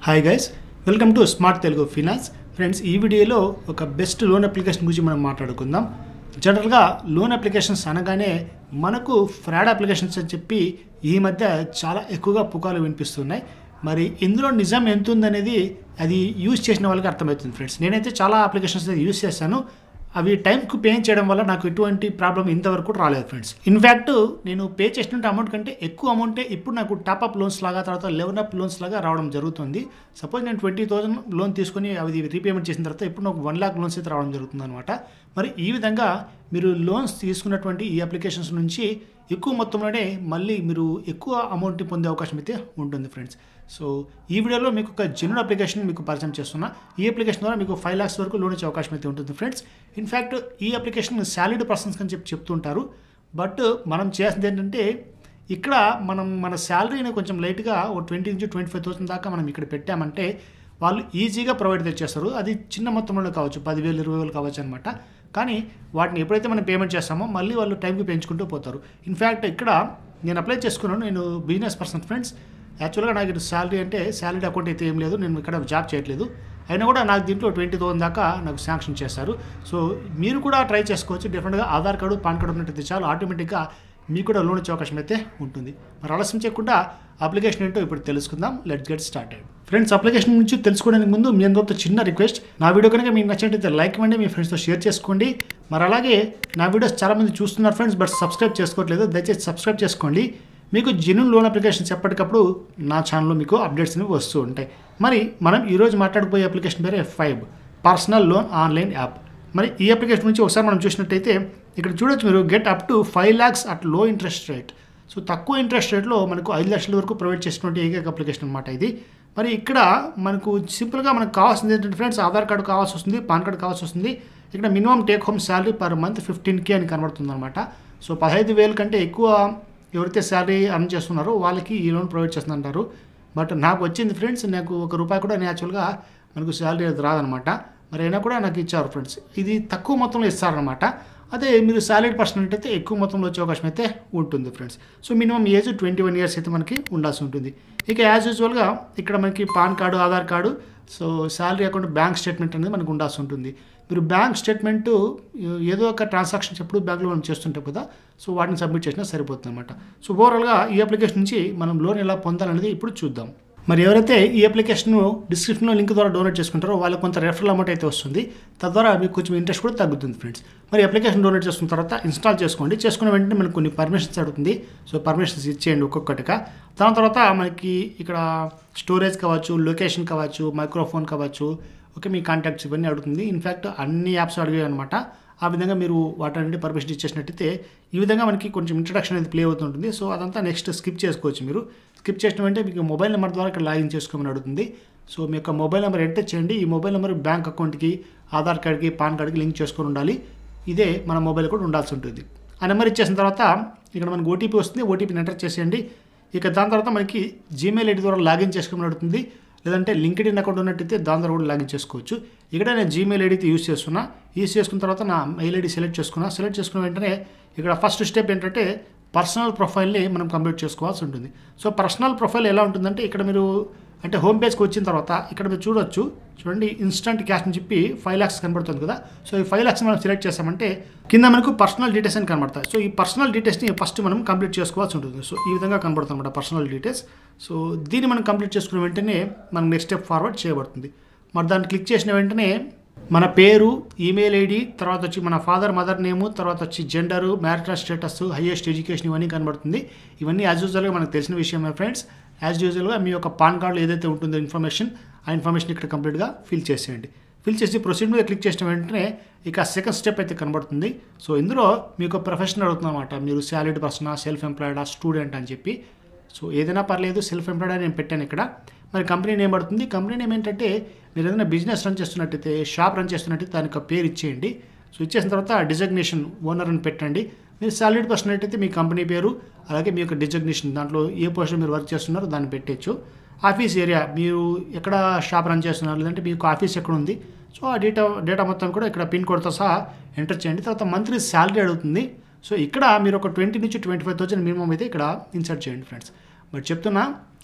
hi guys welcome to smart Telugu finance friends ఈ వీడియోలో ఒక బెస్ట్ లోన్ అప్లికేషన్ గురించి మనం మాట్లాడుకుందాం జనరల్గా లోన్ అప్లికేషన్స్ అనగానే మనకు ఫ్రాడ్ అప్లికేషన్స్ అని చెప్పి ఈ మధ్య చాలా ఎక్కువగా పుకార్లు వినిపిస్తున్నాయి మరి ఇందులో నిజం ఎంత ఉందనేది అది యూజ్ చేసిన వాళ్ళకి అర్థమవుతుంది ఫ్రెండ్స్ నేనైతే చాలా అప్లికేషన్స్ యూజ్ చేశాను అవి టైంకు పే చేయడం వల్ల నాకు ఎటువంటి ప్రాబ్లం ఇంతవరకు రాలేదు ఫ్రెండ్స్ ఇన్ఫ్యాక్ట్ నేను పే చేసిన అమౌంట్ కంటే ఎక్కువ అమౌంటే ఇప్పుడు నాకు టాప్అప్ లోన్స్ లాగా తర్వాత లెవెన్ అప్ లోన్స్ లాగా రావడం జరుగుతుంది సపోజ్ నేను ట్వంటీ థౌసండ్ లోన్ తీసుకొని అవి రీపేమెంట్ చేసిన తర్వాత ఇప్పుడు నాకు వన్ ల్యాక్ లోన్స్ అయితే రావడం జరుగుతుంది అనమాట మరి ఈ విధంగా మీరు లోన్స్ తీసుకున్నటువంటి ఈ అప్లికేషన్స్ నుంచి ఎక్కువ మొత్తంలోనే మళ్ళీ మీరు ఎక్కువ అమౌంట్ని పొందే అవకాశం అయితే ఉంటుంది ఫ్రెండ్స్ సో ఈ వీడియోలో మీకు ఒక జెన్యున్ అప్లికేషన్ మీకు పరిచయం చేస్తున్నా ఈ అప్లికేషన్ ద్వారా మీకు ఫైవ్ లాక్స్ వరకు లోన్ ఇచ్చే అవకాశం అయితే ఉంటుంది ఫ్రెండ్స్ ఇన్ఫ్యాక్ట్ ఈ అప్లికేషన్ సాలిడ్ పర్సన్స్ అని చెప్పి చెప్తుంటారు బట్ మనం చేసింది ఏంటంటే ఇక్కడ మనం మన శాలరీని కొంచెం లైట్గా ఓ ట్వంటీ నుంచి ట్వంటీ ఫైవ్ థౌసండ్ దాకా మనం ఇక్కడ పెట్టామంటే వాళ్ళు ఈజీగా ప్రొవైడ్ తెచ్చేస్తారు అది చిన్న మొత్తంలో కావచ్చు పదివేలు ఇరవై వేలు కావచ్చు అనమాట కానీ వాటిని ఎప్పుడైతే మనం పేమెంట్ చేస్తామో మళ్ళీ వాళ్ళు టైంకి పెంచుకుంటూ పోతారు ఇన్ఫ్యాక్ట్ ఇక్కడ నేను అప్లై చేసుకున్నాను నేను బిజినెస్ పర్సన్ ఫ్రెండ్స్ యాక్చువల్గా నాకు ఇటు శాలరీ అంటే శాలరీ అకౌంట్ అయితే ఏం లేదు నేను ఇక్కడ జాబ్ చేయట్లేదు అయినా కూడా నాకు దీంట్లో ట్వంటీ థౌసండ్ దాకా నాకు శాంక్షన్ చేశారు సో మీరు కూడా ట్రై చేసుకోవచ్చు డెఫినెట్గా ఆధార్ కార్డు పాన్ కార్డు ఉన్నట్టయితే చాలు ఆటోమేటిక్గా మీకు కూడా లోన్ ఇచ్చే అవకాశం అయితే ఉంటుంది మరి ఆలస్యం చేయకుండా అప్లికేషన్ ఏంటో ఇప్పుడు తెలుసుకుందాం let's get started friends application గురించి తెలుసుకోవడానికి ముందు మీ అందరితో చిన్న రిక్వెస్ట్ నా వీడియో కనుక మీకు నచ్చినట్టయితే లైక్ ఇవ్వండి మీ ఫ్రెండ్స్తో షేర్ చేసుకోండి మరి అలాగే నా వీడియోస్ చాలామంది చూస్తున్నారు ఫ్రెండ్స్ బట్ సబ్స్క్రైబ్ చేసుకోవట్లేదు దయచేసి సబ్స్క్రైబ్ చేసుకోండి మీకు జెన్యున్ లోన్ అప్లికేషన్స్ ఎప్పటికప్పుడు నా ఛానల్లో మీకు అప్డేట్స్ అనేవి వస్తూ ఉంటాయి మరి మనం ఈరోజు మాట్లాడకపోయే అప్లికేషన్ పేరే five personal loan online app మరి ఈ అప్లికేషన్ నుంచి ఒకసారి మనం చూసినట్టయితే ఇక్కడ చూడొచ్చు మీరు get up to five lakhs at low interest rate so తక్కువ ఇంట్రెస్ట్ రేట్లో మనకు ఐదు లక్షల వరకు ప్రొవైడ్ చేసినటువంటి ఏకైక అప్లికేషన్ అనమాట ఇది మరి ఇక్కడ మనకు సింపుల్గా మనకు కావాల్సింది ఏంటంటే ఫ్రెండ్స్ ఆధార్ కార్డు కావాల్సి వస్తుంది పాన్ కార్డు కావాల్సి వస్తుంది ఇక్కడ minimum take home salary per month fifteen K అని కనబడుతుంది అనమాట సో పదహైదు వేల కంటే ఎక్కువ ఎవరైతే శాలరీ అర్న్ చేస్తున్నారో వాళ్ళకి ఈ లోన్ ప్రొవైడ్ చేస్తుందంటారు బట్ నాకు వచ్చింది ఫ్రెండ్స్ నాకు ఒక రూపాయి కూడా యాక్చువల్గా మనకు శాలరీ అది రాదనమాట మరి అయినా కూడా నాకు ఇచ్చారు ఫ్రెండ్స్ ఇది తక్కువ మొత్తంలో ఇస్తారనమాట అదే మీరు సాలరీ పర్సన్ అయితే ఎక్కువ మొత్తంలో వచ్చే అవకాశం అయితే ఉంటుంది friends so minimum age twenty one years అయితే మనకి ఉండాల్సి ఉంటుంది ఇక యాజ్ యూజువల్గా ఇక్కడ మనకి PAN card Aadhaar card so salary account bank statement అనేది మనకు ఉండాల్సి ఉంటుంది మీరు బ్యాంక్ స్టేట్మెంట్ ఏదో ఒక ట్రాన్సాక్షన్స్ ఎప్పుడు బ్యాంక్లో మనం చేస్తుంటాం కదా సో వాటిని సబ్మిట్ చేసినా సరిపోతుంది అనమాట సో ఓవరాల్గా ఈ అప్లికేషన్ నుంచి మనం లోన్ ఎలా పొందాలనేది ఇప్పుడు చూద్దాం మరి ఎవరైతే ఈ అప్లికేషన్ డిస్క్రిప్షన్లో లింక్ ద్వారా డౌన్లోడ్ చేసుకుంటారో వాళ్ళకి కొంత రెఫరల్ అమౌంట్ అయితే వస్తుంది తద్వారా మీకు కొంచెం ఇంట్రెస్ట్ కూడా తగ్గుతుంది ఫ్రెండ్స్ మరి అప్లికేషన్ డౌన్లోడ్ చేసుకున్న తర్వాత ఇన్స్టాల్ చేసుకోండి చేసుకున్న వెంటనే మనకు కొన్ని పర్మిషన్స్ అడుగుతుంది సో పర్మిషన్స్ ఇచ్చేయండి ఒక్కొక్కటిగా దాని తర్వాత మనకి ఇక్కడ స్టోరేజ్ కావచ్చు లొకేషన్ కావచ్చు మైక్రోఫోన్ కావచ్చు ఓకే మీ కాంటాక్ట్స్ ఇవన్నీ అడుగుతుంది ఇన్ఫ్యాక్ట్ అన్ని యాప్స్ అడిగాయి అనమాట ఆ విధంగా మీరు వాటన్నిటి పర్మిషన్ ఇచ్చేసినట్టయితే ఈ విధంగా మనకి కొంచెం ఇంట్రడక్షన్ అనేది ప్లే అవుతుంటుంది సో అదంతా నెక్స్ట్ స్కిప్ చేసుకోవచ్చు మీరు స్కిప్ చేసిన వెంటనే మీకు మొబైల్ నెంబర్ ద్వారా ఇక్కడ లాగిన్ చేసుకోమని అడుగుతుంది సో మీ యొక్క మొబైల్ నెంబర్ ఎంటర్ చేయండి ఈ మొబైల్ నెంబర్ బ్యాంక్ అకౌంట్కి ఆధార్ కార్డ్కి పాన్ కార్డ్కి లింక్ చేసుకొని ఉండాలి ఇదే మన మొబైల్ కూడా ఉండాల్సి ఉంటుంది ఆ నెంబర్ ఇచ్చేసిన తర్వాత ఇక్కడ మనకు ఓటీపీ వస్తుంది ఓటీపీని ఎంటర్ చేసేయండి ఇక దాని తర్వాత మనకి జీమెయిల్ ఐడి ద్వారా లాగిన్ చేసుకోమని అడుగుతుంది లేదంటే లింక్డ్ ఇన్ అకౌంట్ ఉన్నట్టయితే దాని ద్వారా కూడా లాగిన్ చేసుకోవచ్చు ఇక్కడ నేను జీమెయిల్ ఐడి అయితే యూస్ చేస్తున్నా యూస్ చేసుకున్న తర్వాత నా మెయిల్ ఐడి సెలెక్ట్ చేసుకున్నా సెలెక్ట్ చేసుకున్న వెంటనే ఇక్కడ ఫస్ట్ స్టెప్ ఏంటంటే పర్సనల్ ప్రొఫైల్ని మనం కంప్లీట్ చేసుకోవాల్సి ఉంటుంది సో పర్సనల్ ప్రొఫైల్ ఎలా ఉంటుందంటే ఇక్కడ మీరు అంటే హోమ్ పేజ్కి వచ్చిన తర్వాత ఇక్కడ మీరు చూడొచ్చు చూడండి ఇన్స్టంట్ క్యాష్ అని చెప్పి ఫైవ్ ల్యాక్స్ కనబడుతుంది కదా సో ఈ ఫైవ్ ల్యాక్స్ మనం సెలెక్ట్ చేసామంటే కింద మనకు పర్సనల్ డీటెయిల్స్ అని కనబడతాయి సో ఈ పర్సనల్ డీటెయిల్స్ని ఫస్ట్ మనం కంప్లీట్ చేసుకోవాల్సి ఉంటుంది సో ఈ విధంగా కనబడుతుంది అనమాట పర్సనల్ డీటెయిల్స్ సో దీన్ని మనం కంప్లీట్ చేసుకున్న వెంటనే మనం నెక్స్ట్ స్టెప్ ఫార్వర్డ్ చేయబడుతుంది మరి దాన్ని క్లిక్ చేసిన వెంటనే మన పేరు ఈమెయిల్ ఐడి తర్వాత వచ్చి మన ఫాదర్ మదర్ నేము తర్వాత వచ్చి gender marital status highest education ఇవన్నీ కనబడుతుంది ఇవన్నీ యాజ్ యూజువల్గా మనకు తెలిసిన విషయమే ఫ్రెండ్స్ యాజ్ యూజువల్గా మీ యొక్క పాన్ కార్డులో ఏదైతే ఉంటుందో ఇన్ఫర్మేషన్ ఆ ఇన్ఫర్మేషన్ ఇక్కడ కంప్లీట్గా ఫిల్ చేసేయండి ఫిల్ చేసి ప్రొసీడ్ మీద క్లిక్ చేసిన వెంటనే ఇక సెకండ్ స్టెప్ అయితే కనబడుతుంది సో ఇందులో మీకు ప్రొఫెషన్ అడుగుతుంది అనమాట మీరు శాలరీడ్ పర్సనా సెల్ఫ్ ఎంప్లాయిడా స్టూడెంట్ అని చెప్పి సో ఏదైనా పర్లేదు సెల్ఫ్ ఎంప్లాయిడ్ అని నేను పెట్టాను ఇక్కడ మరి కంపెనీ నేమ్ పడుతుంది కంపెనీ నేమ్ ఏంటంటే మీరు ఏదైనా బిజినెస్ రన్ చేస్తున్నట్టయితే షాప్ రన్ చేస్తున్నట్టయితే దానికి ఒక పేరు ఇచ్చేయండి సో ఇచ్చేసిన తర్వాత డిజగ్నేషన్ ఓనర్ అని పెట్టండి మీరు సాలరీడ్ పర్సన్ అయితే మీ కంపెనీ పేరు అలాగే మీ యొక్క డిజగ్నేషన్ దాంట్లో ఏ పొజిషన్ మీరు వర్క్ చేస్తున్నారో దాన్ని పెట్టచ్చు ఆఫీస్ ఏరియా మీరు ఎక్కడ షాప్ రన్ చేస్తున్నారు లేదంటే మీకు ఆఫీస్ ఎక్కడ ఉంది సో ఆ డేటా డేటా మొత్తం కూడా ఇక్కడ పిన్ కోడ్తో సహా ఎంటర్ చేయండి తర్వాత మంత్లీ శాలరీ అడుగుతుంది సో ఇక్కడ మీరు ఒక ట్వంటీ నుంచి ట్వంటీ ఫైవ్ థౌసండ్ మినిమం అయితే ఇక్కడ ఇన్సర్ట్ చేయండి ఫ్రెండ్స్ బట్ చెప్తున్నా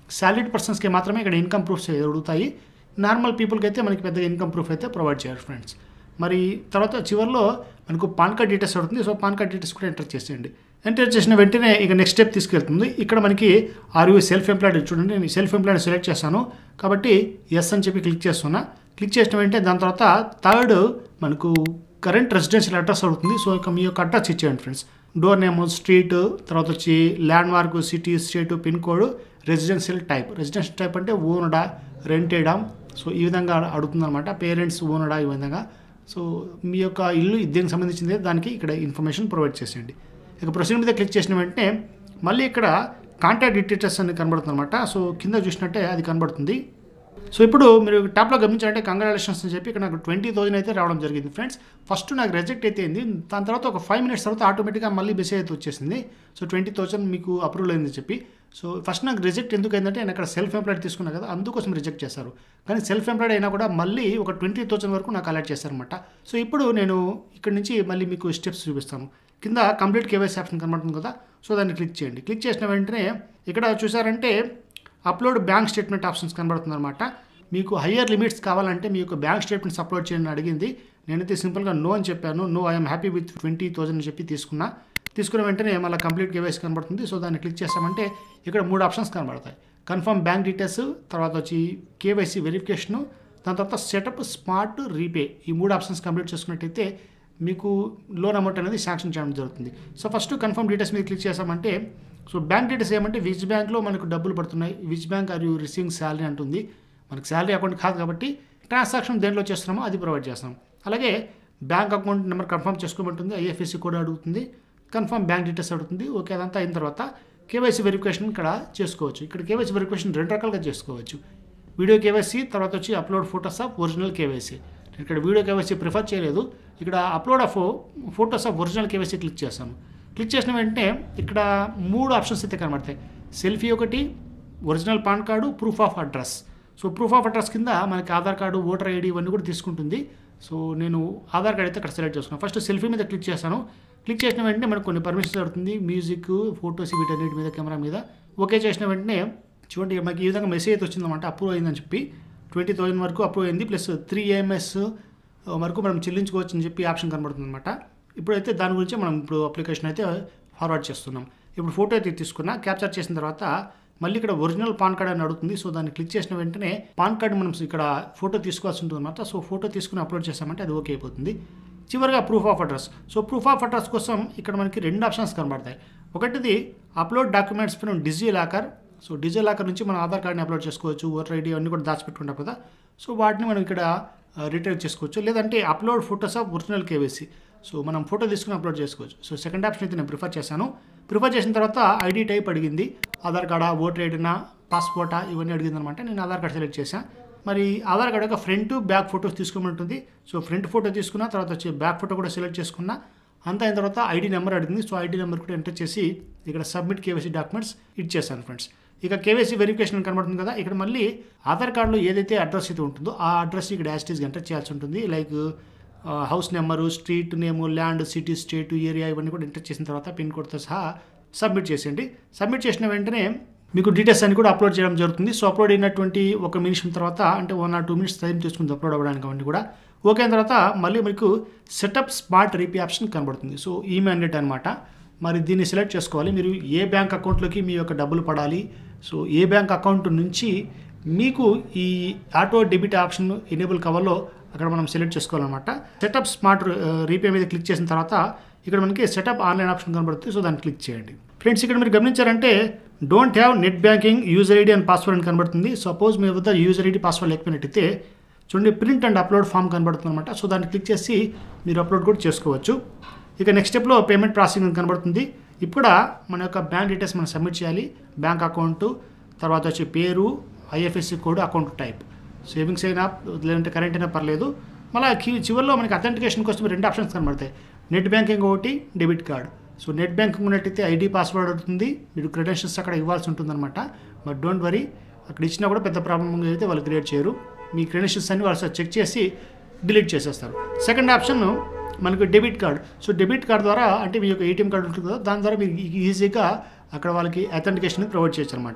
శాలరీడ్ పర్సన్స్కి మాత్రమే ఇక్కడ ఇన్కమ్ ప్రూఫ్స్ అడుగుతాయి నార్మల్ పీపుల్కి అయితే మనకి పెద్దగా ఇన్కమ్ ప్రూఫ్ అయితే ప్రొవైడ్ చేయరు ఫ్రెండ్స్ మరి తర్వాత చివరిలో మనకు పాన్ కార్డ్ డీటెయిల్స్ అడుగుతుంది సో పాన్ కార్డ్ డీటెయిల్స్ కూడా ఎంటర్ చేసేయండి ఎంటర్ చేసిన వెంటనే ఇక నెక్స్ట్ స్టెప్ తీసుకెళ్తుంది ఇక్కడ మనకి ఆర్ యూ సెల్ఫ్ ఎంప్లాయిడ్ చూడండి నేను సెల్ఫ్ ఎంప్లాయిడ్ సెలెక్ట్ చేస్తాను కాబట్టి ఎస్ అని చెప్పి క్లిక్ చేస్తున్నా క్లిక్ చేసిన వెంటనే దాని తర్వాత థర్డ్ మనకు కరెంట్ రెసిడెన్షియల్ అడ్రస్ అవుతుంది సో ఇక మీ యొక్క అడ్రస్ ఇచ్చేయండి ఫ్రెండ్స్ డోర్ నేమ్ స్ట్రీట్ తర్వాత వచ్చి landmark city state pin code residential type residential type అంటే ఓనడా రెంటెడా సో ఈ విధంగా అడుగుతుందన్నమాట పేరెంట్స్ ఓనడా ఈ విధంగా సో మీ యొక్క ఇల్లు దీనికి సంబంధించింది దానికి ఇక్కడ ఇన్ఫర్మేషన్ ప్రొవైడ్ చేసేయండి ఇక ప్రొసీడ్ మీద క్లిక్ చేసిన వెంటనే మళ్ళీ ఇక్కడ కాంటాక్ట్ డీటెయిల్స్ అని కనబడుతుంది అనమాట సో కింద చూసినట్టే అది కనబడుతుంది సో ఇప్పుడు మీరు ట్యాప్లో గమనించాలంటే కంగ్రాచులేషన్స్ అని చెప్పి ఇక్కడ నాకు ట్వంటీ థౌసండ్ అయితే రావడం జరిగింది ఫ్రెండ్స్ ఫస్ట్ నాకు రిజెక్ట్ అయితే అయింది దాని తర్వాత ఒక ఫైవ్ మినిట్స్ తర్వాత ఆటోమేటిక్గా మళ్ళీ మెసేజ్ అయితే వచ్చేసింది సో ట్వంటీ థౌసండ్ మీకు అప్రూవల్ అయిందని చెప్పి సో ఫస్ట్ నాకు రిజెక్ట్ ఎందుకు అయిందంటే నేను అక్కడ సెల్ఫ్ ఎంప్లాయిడ్ తీసుకున్నా కదా అందుకోసం రిజెక్ట్ చేశారు కానీ సెల్ఫ్ ఎంప్లాయిడ్ అయినా కూడా మళ్ళీ ఒక ట్వంటీ థౌసండ్ వరకు నాకు అలర్ట్ చేశారనమాట సో ఇప్పుడు నేను ఇక్కడ నుంచి మళ్ళీ మీకు స్టెప్స్ చూపిస్తాను కింద కంప్లీట్ కేవైసీ ఆప్షన్ కనబడుతుంది కదా సో దాన్ని క్లిక్ చేయండి క్లిక్ చేసిన వెంటనే ఇక్కడ చూసారంటే అప్లోడ్ బ్యాంక్ స్టేట్మెంట్ ఆప్షన్స్ కనబడుతుంది అనమాట మీకు హయ్యర్ లిమిట్స్ కావాలంటే మీ యొక్క బ్యాంక్ స్టేట్మెంట్స్ అప్లోడ్ చేయండి అడిగింది నేనైతే సింపుల్గా నో అని చెప్పాను no I'm happy with twenty thousand అని చెప్పి తీసుకున్నా తీసుకున్న వెంటనే మళ్ళీ కంప్లీట్ కేవైసీ కనబడుతుంది సో దాన్ని క్లిక్ చేస్తామంటే ఇక్కడ మూడు ఆప్షన్స్ కనబడతాయి కన్ఫర్మ్ బ్యాంక్ డీటెయిల్స్ తర్వాత వచ్చి కేవైసీ వెరిఫికేషను దాని తర్వాత సెటప్ స్మార్ట్ రీపే ఈ మూడు ఆప్షన్స్ కంప్లీట్ చేసుకున్నట్టయితే మీకు లోన్ అమౌంట్ అనేది శాంక్షన్ చేయడం జరుగుతుంది సో ఫస్ట్ కన్ఫర్మ్ డీటెయిల్స్ మీద క్లిక్ చేసామంటే సో బ్యాంక్ డీటెయిల్స్ ఏమంటే విచ్ బ్యాంక్లో మనకు డబ్బులు పడుతున్నాయి which bank are you receiving salary అంటుంది మనకు శాలరీ అకౌంట్ కాదు కాబట్టి ట్రాన్సాక్షన్ దేంట్లో చేస్తున్నామో అది ప్రొవైడ్ చేస్తాం అలాగే బ్యాంక్ అకౌంట్ నెంబర్ కన్ఫర్మ్ చేసుకోమంటుంది ఐఎఫ్ఎస్సి కూడా అడుగుతుంది కన్ఫర్మ్ బ్యాంక్ డీటెయిల్స్ అడుగుతుంది ఓకే అదంతా అయిన తర్వాత కేవైసీ వెరిఫికేషన్ ఇక్కడ చేసుకోవచ్చు ఇక్కడ కేవైసీ వెరిఫికేషన్ రెండు రకాలుగా చేసుకోవచ్చు వీడియో కేవైసీ తర్వాత వచ్చి upload photos of original KYC నేను ఇక్కడ వీడియో కేవైసీ ప్రిఫర్ చేయలేదు ఇక్కడ upload of photos of original KYC click చేస్తాను క్లిక్ చేసిన వెంటనే ఇక్కడ మూడు ఆప్షన్స్ అయితే కనబడతాయి సెల్ఫీ ఒకటి original PAN card proof of address so proof of address కింద మనకి ఆధార్ కార్డు ఓటర్ ఐడి ఇవన్నీ కూడా తీసుకుంటుంది సో నేను ఆధార్ కార్డ్ అయితే ఇక్కడ సెలెక్ట్ చేసుకున్నాను ఫస్ట్ సెల్ఫీ మీద క్లిక్ చేస్తాను క్లిక్ చేసిన వెంటనే మనకు కొన్ని పర్మిషన్స్ అడుగుతుంది మ్యూజిక్ ఫోటోస్ వీటన్నిటి మీద కెమెరా మీద ఓకే చేసిన వెంటనే చూడండి మనకి ఈ విధంగా మెసేజ్ అయితే వచ్చిందన్నమాట అప్రూవ్ అయిందని చెప్పి ట్వంటీ థౌసండ్ వరకు అప్రూవ్ అయింది ప్లస్ త్రీ ఏఎంఎస్ వరకు మనం చెల్లించుకోవచ్చు అని చెప్పి ఆప్షన్ కనబడుతుంది అనమాట ఇప్పుడైతే దాని గురించి మనం ఇప్పుడు అప్లికేషన్ అయితే ఫార్వర్డ్ చేస్తున్నాం ఇప్పుడు ఫోటో అయితే తీసుకున్నా క్యాప్చర్ చేసిన తర్వాత మళ్ళీ ఇక్కడ ఒరిజినల్ పాన్ కార్డ్ అని అడుగుతుంది సో దాన్ని క్లిక్ చేసిన వెంటనే పాన్ కార్డ్ మనం ఇక్కడ ఫోటో తీసుకోవాల్సి ఉంటుంది అనమాట సో ఫోటో తీసుకుని అప్లోడ్ చేస్తామంటే అది ఓకే అయిపోతుంది చివరిగా proof of address so proof of address కోసం ఇక్కడ మనకి రెండు ఆప్షన్స్ కనబడతాయి ఒకటిది upload documents from DigiLocker so DigiLocker నుంచి మన ఆధార్ కార్డ్ని అప్లోడ్ చేసుకోవచ్చు ఓటర్ ఐడి అన్నీ కూడా దాచిపెట్టుకుంటాం కదా సో వాటిని మనం ఇక్కడ రిటైర్ చేసుకోవచ్చు లేదంటే upload photos of original KYC so మనం ఫోటో తీసుకుని అప్లోడ్ చేసుకోవచ్చు సో సెకండ్ ఆప్షన్ అయితే నేను ప్రిఫర్ చేశాను ప్రిఫర్ చేసిన తర్వాత ఐడి టైప్ అడిగింది ఆధార్ కార్డా ఓటర్ ఐడినా పాస్పోర్టా ఇవన్నీ అడిగింది అనమాట నేను ఆధార్ కార్డ్ సెలెక్ట్ చేశాను మరి ఆధార్ కార్డ్ యొక్క ఫ్రంట్ బ్యాక్ ఫోటోస్ తీసుకోమంటుంది సో ఫ్రంట్ ఫోటో తీసుకున్న తర్వాత వచ్చి బ్యాక్ ఫోటో కూడా సెలెక్ట్ చేసుకున్నా అంత అయిన తర్వాత ఐడి నెంబర్ అడిగింది సో ఐడి నెంబర్ కూడా ఎంటర్ చేసి ఇక్కడ సబ్మిట్ కేవైసీ డాక్యుమెంట్స్ ఇచ్చేసాను ఫ్రెండ్స్ ఇక కేవైసీ వెరిఫికేషన్ కనబడుతుంది కదా ఇక్కడ మళ్ళీ ఆధార్ కార్డులో ఏదైతే అడ్రస్ అయితే ఉంటుందో ఆ అడ్రస్ ఇక్కడ యాస్టీస్ ఎంటర్ చేయాల్సి ఉంటుంది like house number street name land city state area ఇవన్నీ కూడా ఎంటర్ చేసిన తర్వాత పిన్ కోడ్తో సహా సబ్మిట్ చేసేయండి సబ్మిట్ చేసిన వెంటనే మీకు డీటెయిల్స్ అన్ని కూడా అప్లోడ్ చేయడం జరుగుతుంది సో అప్లోడ్ అయినటువంటి ఒక నిమిషం తర్వాత అంటే one or two minutes time తీసుకుంది అప్లోడ్ అవ్వడానికి అవన్నీ కూడా ఓకే అయిన తర్వాత మళ్ళీ మీకు సెటప్ స్మార్ట్ రీపీ ఆప్షన్ కనబడుతుంది సో ఈ మ్యాండేట్ అనమాట మరి దీన్ని సెలెక్ట్ చేసుకోవాలి మీరు ఏ బ్యాంక్ అకౌంట్లోకి మీ యొక్క డబ్బులు పడాలి సో ఏ బ్యాంక్ అకౌంట్ నుంచి మీకు ఈ ఆటో డెబిట్ ఆప్షన్ ఎనేబుల్ కావాలో అక్కడ మనం సెలెక్ట్ చేసుకోవాలన్నమాట సెటప్ స్మార్ట్ రీపే మీద క్లిక్ చేసిన తర్వాత ఇక్కడ మనకి సెటప్ ఆన్లైన్ ఆప్షన్ కనబడుతుంది సో దాన్ని క్లిక్ చేయండి ఫ్రెండ్స్ ఇక్కడ మీరు గమనించారంటే don't have net banking user ID and password అని కనబడుతుంది సపోజ్ మీ వద్ద యూజర్ ఐడి పాస్వర్డ్ లేకపోయినట్టయితే చూడండి ప్రింట్ అండ్ అప్లోడ్ ఫామ్ కనబడుతుంది అనమాట సో దాన్ని క్లిక్ చేసి మీరు అప్లోడ్ కూడా చేసుకోవచ్చు ఇక నెక్స్ట్ స్టెప్లో పేమెంట్ ప్రాసెసింగ్ అని కనబడుతుంది ఇప్పుడు మన యొక్క బ్యాంక్ డీటెయిల్స్ మనం సబ్మిట్ చేయాలి బ్యాంక్ అకౌంట్ తర్వాత వచ్చి పేరు IFSC code account type savings అయినా లేదంటే కరెంట్ అయినా పర్లేదు మళ్ళీ కి- చివరిలో మనకి అథెంటికేషన్ కోసం రెండు ఆప్షన్స్ కనబడతాయి నెట్ బ్యాంకింగ్ ఒకటి debit card so net banking ఉన్నట్టయితే ఐడి పాస్వర్డ్ అవుతుంది మీరు క్రెడెన్షియల్స్ అక్కడ ఇవ్వాల్సి ఉంటుందన్నమాట బట్ డోంట్ వరీ అక్కడ ఇచ్చినా కూడా పెద్ద ప్రాబ్లం అయితే వాళ్ళు క్రియేట్ చేయరు మీ క్రెడెన్షియల్స్ అన్ని వాళ్ళు చెక్ చేసి డిలీట్ చేసేస్తారు సెకండ్ ఆప్షన్ మనకు debit card so debit card ద్వారా అంటే మీ యొక్క ఏటీఎం కార్డు ఉంటుంది కదా దాని ద్వారా మీరు ఈ- ఈజీగా అక్కడ వాళ్ళకి అథెంటికేషన్ ప్రొవైడ్ చేయొచ్చు అనమాట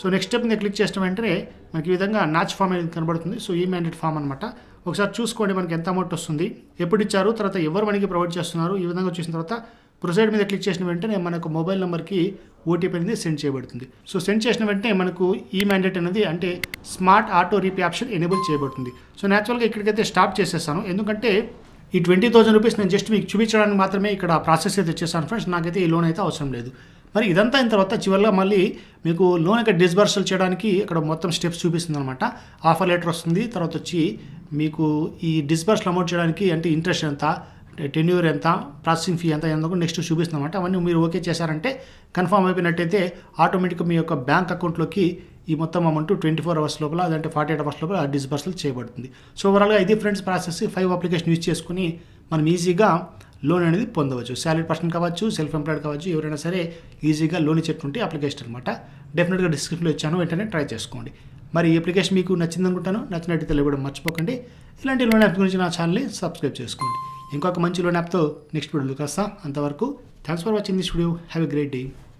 సో నెక్స్ట్ స్టెప్ మీద క్లిక్ చేసిన వెంటనే మనకి ఈ విధంగా నాచ్ ఫామ్ అనేది కనబడుతుంది సో ఈ మ్యాండేట్ ఫామ్ అనమాట ఒకసారి చూసుకోండి మనకి ఎంత అమౌంట్ వస్తుంది ఎప్పుడు ఇచ్చారు తర్వాత ఎవరు మనకి ప్రొవైడ్ చేస్తున్నారు ఈ విధంగా చూసిన తర్వాత ప్రొసైడ్ మీద క్లిక్ చేసిన వెంటనే మనకు మొబైల్ నెంబర్కి ఓటీపీ అనేది సెండ్ చేయబడుతుంది సో సెండ్ చేసిన వెంటనే మనకు ఈ మ్యాండేట్ అనేది అంటే smart auto repay option enable చేయబడుతుంది సో న్యాచురల్గా ఇక్కడికైతే స్టాప్ చేసేస్తాను ఎందుకంటే ఈ ట్వంటీ థౌసండ్ రూపీస్ నేను జస్ట్ మీకు చూపించడానికి మాత్రమే ఇక్కడ ప్రాసెస్ అయితే చేశాను ఫ్రెండ్స్ నాకైతే ఈ లోన్ అయితే అవసరం లేదు మరి ఇదంతా అయిన తర్వాత చివరిలో మళ్ళీ మీకు లోన్ యొక్క డిస్బర్సల్ చేయడానికి ఇక్కడ మొత్తం స్టెప్స్ చూపిస్తుంది అనమాట ఆఫర్ లెటర్ వస్తుంది తర్వాత వచ్చి మీకు ఈ డిస్బర్సల్ అమౌంట్ చేయడానికి అంటే ఇంట్రెస్ట్ ఎంత టెన్యూర్ ఎంత ప్రాసెసింగ్ ఫీ ఎంత ఎందుకు నెక్స్ట్ చూపిస్తుంది అనమాట అవన్నీ మీరు ఓకే చేశారంటే కన్ఫర్మ్ అయిపోయినట్టయితే ఆటోమేటిక్గా మీ యొక్క బ్యాంక్ అకౌంట్లోకి ఈ మొత్తం అమౌంట్ ట్వంటీ ఫోర్ అవర్స్ లోపల అదంటే ఫార్టీ ఎయిట్ అవర్స్ లోపల డిస్బర్సల్ చేయబడుతుంది సో ఓవరాల్గా ఇది friends process five application use చేసుకుని మనం ఈజీగా లోన్ అనేది పొందవచ్చు శాలరీ పర్సన్ కావచ్చు సెల్ఫ్ ఎంప్లాయిడ్ కావచ్చు ఎవరైనా సరే ఈజీగా లోన్ ఇచ్చేటువంటి అప్లికేషన్ అనమాట డెఫినెట్గా డిస్క్రిప్షన్లో ఇచ్చాను వెంటనే ట్రై చేసుకోండి మరి ఈ అప్లికేషన్ మీకు నచ్చింది అనుకుంటాను నచ్చినట్టు తెలియడం మర్చిపోకండి ఇలాంటి లోన్ యాప్ గురించి నా ఛానల్ని సబ్స్క్రైబ్ చేసుకోండి ఇంకొక మంచి లోన్ యాప్తో నెక్స్ట్ వీడియోలో వస్తా అంతవరకు thanks for watching this video have a great day